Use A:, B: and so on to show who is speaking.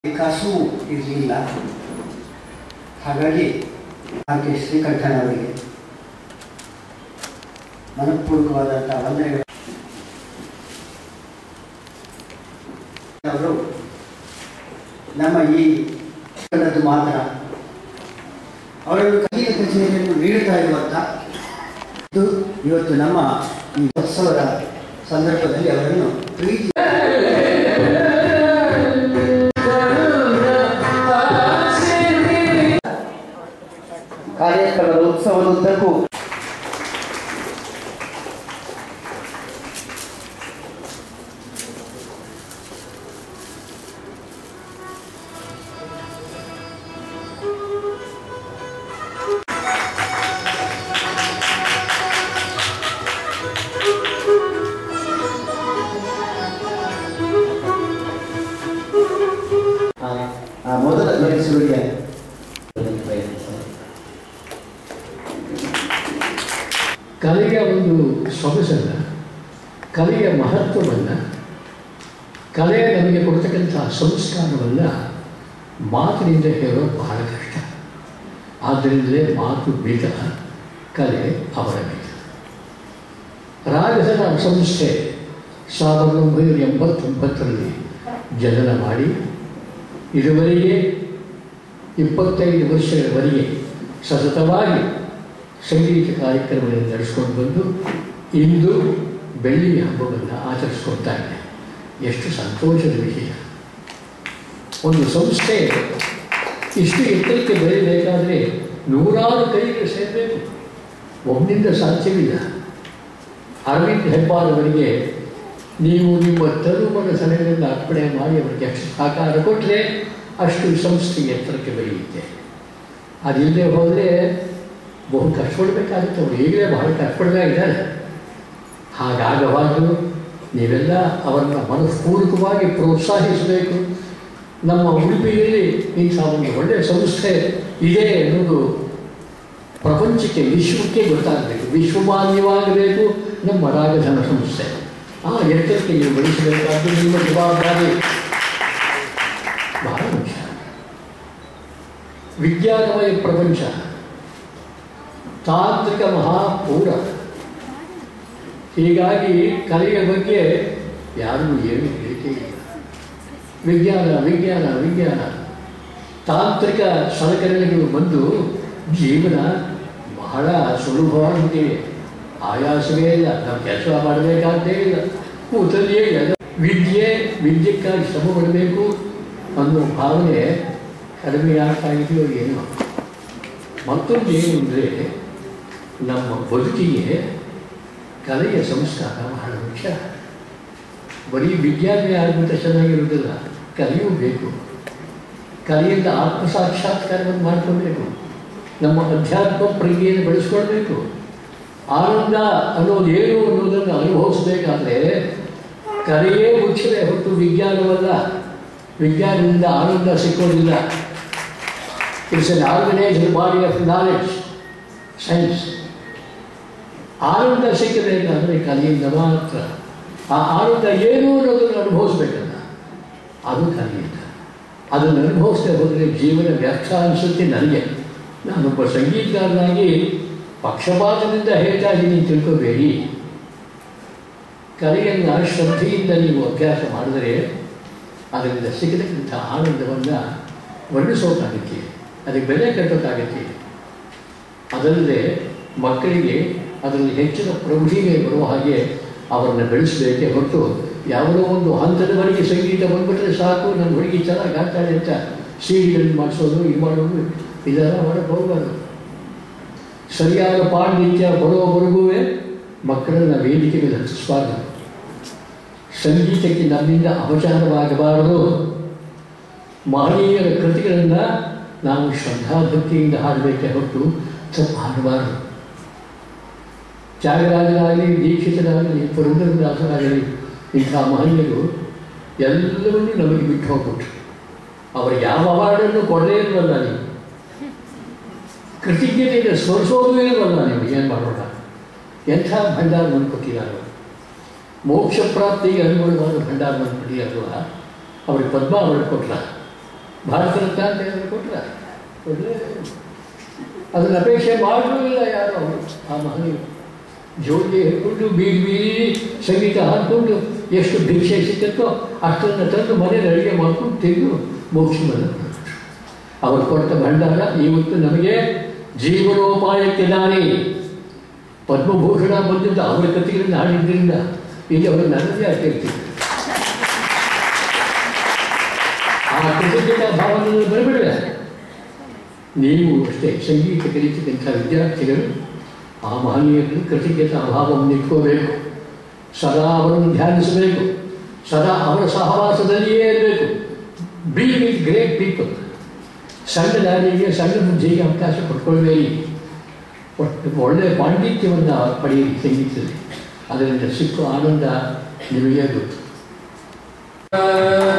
A: ಕಾಸು ಇರಲಿಲ್ಲ ಹಾಗಾಗಿ ಆಕೆ ಶ್ರೀಕಂಠನವರಿಗೆ ಮನಪೂರ್ವಕವಾದಂಥ ವಂದನೆಗಳು ಅವರು ನಮ್ಮ ಈ ಕನ್ನಡದ್ದು ಮಾತ್ರ ಅವರನ್ನು ಕಲಿಯ ಕಚೇರಿಯನ್ನು ನೀಡುತ್ತಾ ಇರುವಂಥ ಇದು ಇವತ್ತು ನಮ್ಮ ಈ ಉತ್ಸವದ ಸಂದರ್ಭದಲ್ಲಿ ಅವರನ್ನು ಪ್ರೀತಿ ಕಾರ್ಯಕ್ರಮದ ಉತ್ಸವದುದ್ದಕ್ಕೂ ಆ- ಆ ಮೊದಲ ಮೆರೆಸುವಿಗೆ ಪ್ರಯತ್ನಿಸೋಣ
B: ಕಲೆಯ ಒಂದು ಸೊಗಸನ್ನು ಕಲೆಯ ಮಹತ್ವವನ್ನು ಕಲೆ ನಮಗೆ ಕೊಡ್ತಕ್ಕಂಥ ಸಂಸ್ಕಾರವನ್ನು ಮಾತಿನಿಂದ ಹೇಳೋದು ಬಹಳ ಕಷ್ಟ ಆದ್ದರಿಂದಲೇ ಮಾತು ಬೀಗ ಕಲೆ ಅವರ ಬೀಗ ರಾಗಸನ ಸಂಸ್ಥೆ ಸಾವಿರದ ಒಂಬೈನೂರ ಎಂಬತ್ತೊಂಬತ್ತರಲ್ಲಿ ಜನನ ಮಾಡಿ ಇದುವರೆಗೆ ಇಪ್ಪತ್ತೈದು ವರ್ಷಗಳವರೆಗೆ ಸತತವಾಗಿ ಸಂಗೀತ ಕಾರ್ಯಕ್ರಮಗಳನ್ನು ನಡೆಸ್ಕೊಂಡು ಬಂದು ಇಂದು ಬೆಳ್ಳಿಯ ಹಬ್ಬವನ್ನು ಆಚರಿಸ್ಕೊಳ್ತಾ ಇದೆ ಎಷ್ಟು ಸಂತೋಷದ ವಿಷಯ ಒಂದು ಸಂಸ್ಥೆ ಇಷ್ಟು ಎತ್ತರಕ್ಕೆ ಬೆಳಿಬೇಕಾದರೆ ನೂರಾರು ಕೈಗಳು ಸೇರಬೇಕು ಒಬ್ಬನಿಂದ ಸಾಧ್ಯವಿಲ್ಲ ಅರವಿಂದ್ ಹೆಬ್ಬಾರವರಿಗೆ ನೀವು ನಿಮ್ಮ ತರುಮನ ಸಲಹೆಗಳನ್ನು ಅರ್ಪಣೆ ಮಾಡಿ ಅವರಿಗೆ ಎಷ್ಟು ಸಹಕಾರ ಕೊಟ್ಟರೆ ಅಷ್ಟು ಸಂಸ್ಥೆ ಎತ್ತರಕ್ಕೆ ಬೆಳೆಯುತ್ತೆ ಅದಿಲ್ಲದೆ ಹೋದರೆ ಬಹು ಕಷ್ಟಪಡಬೇಕಾಗುತ್ತೆ ಅವರು ಈಗಲೇ ಬಹಳ ಕಷ್ಟಪಡಬೇಕಾಗಿದ್ದಾರೆ ಹಾಗಾಗಬಾರ್ದು ನೀವೆಲ್ಲ ಅವರನ್ನು ಮನಸ್ಪೂರ್ವಕವಾಗಿ ಪ್ರೋತ್ಸಾಹಿಸಬೇಕು ನಮ್ಮ ಉಡುಪಿಯಲ್ಲಿ ಇಂಥ ಒಂದು ಒಳ್ಳೆಯ ಸಂಸ್ಥೆ ಇದೆ ಎನ್ನುವುದು ಪ್ರಪಂಚಕ್ಕೆ ವಿಶ್ವಕ್ಕೆ ಗೊತ್ತಾಗಬೇಕು ವಿಶ್ವಮಾನ್ಯವಾಗಬೇಕು ನಮ್ಮ ರಾಗಧನ ಸಂಸ್ಥೆ ಆ ಎತ್ತರಕ್ಕೆ ನೀವು ಬೆಳೆಸಬೇಕಾದ್ದು ನಿಮ್ಮ ಜವಾಬ್ದಾರಿ ಬಹಳ ಮುಖ್ಯ ವಿಜ್ಞಾನಮಯ ಪ್ರಪಂಚ ತಾಂತ್ರಿಕ ಮಹಾಪೂರ ಹೀಗಾಗಿ ಕಲೆಯ ಬಗ್ಗೆ ಯಾರೂ ಏನು ಹೇಳಿಕೆ ಇಲ್ಲ ವಿಜ್ಞಾನ ವಿಜ್ಞಾನ ವಿಜ್ಞಾನ ತಾಂತ್ರಿಕ ಸಲಕರಣೆಗಳು ಬಂದು ಜೀವನ ಬಹಳ ಸುಲಭವಾಗಿದೆ ಆಯಾಸವೇ ಇಲ್ಲ ನಾವು ಕೆಲಸ ಮಾಡಬೇಕಾದ್ದೇ ಇಲ್ಲ ಕೂತಲ್ಲಿಯೇ ಇಲ್ಲ ವಿದ್ಯೆ ವಿದ್ಯಕ್ಕಾಗಿ ಶ್ರಮ ಪಡಬೇಕು ಅನ್ನೋ ಭಾವನೆ ಕಡಿಮೆ ಆಗ್ತಾ ಇದೆಯೋ ಏನೋ ಮತ್ತೊಂದು ಏನು ಅಂದರೆ ನಮ್ಮ ಬದುಕಿಗೆ ಕಲೆಯ ಸಂಸ್ಕಾರ ಬಹಳ ಮುಖ್ಯ ಬರೀ ವಿಜ್ಞಾನವೇ ಆಗುವಂತ ಚೆನ್ನಾಗಿರುವುದಿಲ್ಲ ಕಲೆಯೂ ಬೇಕು ಕಲೆಯಿಂದ ಆತ್ಮ ಸಾಕ್ಷಾತ್ಕಾರವನ್ನು ಮಾಡಿಕೊಳ್ಬೇಕು ನಮ್ಮ ಅಧ್ಯಾತ್ಮ ಪ್ರಜ್ಞೆಯನ್ನು ಬೆಳೆಸ್ಕೊಳ್ಬೇಕು ಆನಂದ ಅನ್ನೋದು ಏನು ಅನ್ನೋದನ್ನು ಅನುಭವಿಸಬೇಕಾದ್ರೆ ಕಲೆಯೇ ಮುಖ್ಯವೇ ಹೊರತು ವಿಜ್ಞಾನವಲ್ಲ ವಿಜ್ಞಾನದಿಂದ ಆನಂದ ಸಿಕ್ಕೋದಿಲ್ಲ it's an organised body of knowledge science ಆನಂದ ಸಿಕ್ಕಬೇಕಾದ್ರೆ ಕಲೆಯಿಂದ ಮಾತ್ರ ಆ ಆನಂದ ಏನು ಅನ್ನೋದನ್ನು ಅನುಭವಿಸ್ಬೇಕಲ್ಲ ಅದು ಕಲೆಯಿಂದ ಅದನ್ನು ಅನುಭವಿಸದೆ ಹೋದರೆ ಜೀವನ ವ್ಯರ್ಥ ಅನಿಸುತ್ತೆ ನನಗೆ ನಾನೊಬ್ಬ ಸಂಗೀತಗಾರನಾಗಿ ಪಕ್ಷಪಾತದಿಂದ ಹೇಳ್ತಾ ಇದ್ದೀನಿ ತಿಳ್ಕೋಬೇಡಿ ಕಲೆಯನ್ನು ಶ್ರದ್ಧೆಯಿಂದ ನೀವು ಅಭ್ಯಾಸ ಮಾಡಿದರೆ ಅದರಿಂದ ಸಿಗತಕ್ಕಂಥ ಆನಂದವನ್ನು ವರ್ಣಿಸೋಕ್ಕಾಗುತ್ತೆ ಅದಕ್ಕೆ ಬೆಲೆ ಕಟ್ಟೋಕ್ಕಾಗತ್ತೆ ಅದಲ್ಲದೆ ಮಕ್ಕಳಿಗೆ ಅದರಲ್ಲಿ ಹೆಚ್ಚಿನ ಪ್ರೌಢಿಮೆ ಬರುವ ಹಾಗೆ ಅವರನ್ನು ಬೆಳೆಸಬೇಕೇ ಹೊರತು ಯಾವುದೋ ಒಂದು ಹಂತದವರೆಗೆ ಸಂಗೀತ ಬಂದ್ಬಿಟ್ರೆ ಸಾಕು ನನ್ನ ಹುಡುಗಿ ಚೆನ್ನಾಗಿ ಆಗ್ತಾಳೆ ಅಂತ ಸೀಡಿಗಳನ್ನು ಮಾಡಿಸೋದು ಇದು ಮಾಡೋದು ಇದೆಲ್ಲ ಮಾಡಕ್ಕೆ ಹೋಗಬಾರ್ದು ಸರಿಯಾದ ಪಾಂಡಿತ್ಯ ಬರೋವರೆಗೂ ಮಕ್ಕಳನ್ನ ವೇದಿಕೆ ಮೇಲೆ ಹತ್ತಿಸಬಾರ್ದು ಸಂಗೀತಕ್ಕೆ ನಮ್ಮಿಂದ ಅಪಚಾರವಾಗಬಾರದು ಮಹನೀಯರ ಕೃತಿಗಳನ್ನು ನಾವು ಶ್ರದ್ಧಾಭಕ್ತಿಯಿಂದ ಹಾಡಬೇಕೇ ಹೊರತು ತಪ್ಪು ಹಾಡಬಾರದು ತ್ಯಾಗರಾಜರಾಗಲಿ ದೀಕ್ಷಿತರಾಗಲಿ ಪುರಂದರದಾಸರಾಗಲಿ ಇಂಥ ಮಹನೀಯರು ಎಲ್ಲವನ್ನೂ ನಮಗೆ ಬಿಟ್ಟು ಹೋಗ್ಬಿಟ್ರು ಅವರು ಯಾವ ಅವಾರ್ಡನ್ನು ಕೊಡದೇ ಇಲ್ವಲ್ಲ ನೀವು ಕೃತಜ್ಞತೆಯಿಂದ ಸ್ಮರಿಸೋದು ಇಲ್ವಲ್ಲ ನೀವು ಏನು ಮಾಡೋಣ ಎಂಥ ಭಂಡಾರವನ್ನು ಕೊಟ್ಟಿದ್ದಾರೆ ಮೋಕ್ಷ ಪ್ರಾಪ್ತಿಗೆ ಅನುಗುಣವಾದ ಭಂಡಾರವನ್ನು ಕೊಟ್ಟಿರಲ್ವ ಅವ್ರಿಗೆ ಪದ್ಮ ಅವಾರ್ಡ್ ಕೊಟ್ರ ಭಾರತ ರತ್ನ ಅಂತ ಏನಾದ್ರು ಕೊಟ್ರ ಒಳ್ಳೆ ಅದನ್ನ ಅಪೇಕ್ಷೆ ಮಾಡಲೂ ಇಲ್ಲ ಯಾರು ಅವರು ಆ ಮಹನೀಯರು ಜೋಡಿಗೆ ಹಿಡ್ಕೊಂಡು ಬೀಡಿ ಬೀಡಿ ಸಂಗೀತ ಹಾಕ್ಕೊಂಡು ಎಷ್ಟು ಭಿಕ್ಷೆ ಸಿಕ್ಕತ್ತೋ ಅಷ್ಟನ್ನು ತಂದು ಮನೇಲಿ ಅಡುಗೆ ಮಾಡ್ಕೊಂಡು ತೆಗೆದು ಮೋಕ್ಷವನ್ನು ಅವರು ಕೊಟ್ಟ ಭಂಡಾರ ಇವತ್ತು ನಮಗೆ ಜೀವನೋಪಾಯಕ್ಕೆ ದಾನಿ ಪದ್ಮಭೂಷಣ ಬಂದಿದ್ದ ಅವರ ಕಥೆಗಳನ್ನು ಹಾಡಿದ್ದರಿಂದ ಈಗ ಅವರು ನನ್ನದೇ ಆಗ್ತಿರ್ತೀವಿ ಆ ಕೃತಜ್ಞತಾ ಭಾವನೆಯನ್ನು ಬರಬೇಡ ನೀವು ಅಷ್ಟೇ ಸಂಗೀತ ಕಲಿತಕ್ಕಂಥ ವಿದ್ಯಾರ್ಥಿಗಳು ಆ ಮಹನೀಯರಲ್ಲಿ ಕೃತಜ್ಞತಾ ಭಾವವನ್ನು ಇಟ್ಕೋಬೇಕು ಸದಾ ಅವರನ್ನು ಧ್ಯಾನಿಸಬೇಕು ಸದಾ ಅವರ ಸಹವಾಸದಲ್ಲಿಯೇ ಇರಬೇಕು ಬಿ ವಿತ್ ಗ್ರೇಟ್ ಪೀಪಲ್ ಸಣ್ಣ ದಾರಿಗೆ ಸಣ್ಣ ಬುದ್ಧಿಗೆ ಅವಕಾಶ ಕೊಟ್ಕೊಳ್ಬೇಡಿ ಒಟ್ಟು ಒಳ್ಳೆಯ ಪಾಂಡಿತ್ಯವನ್ನು ಪಡೆಯಿರಿ ಸಂಗೀತದಲ್ಲಿ ಅದರಿಂದ ಸಿಕ್ಕ ಆನಂದ ನಿಮಗೆ ಗೊತ್ತು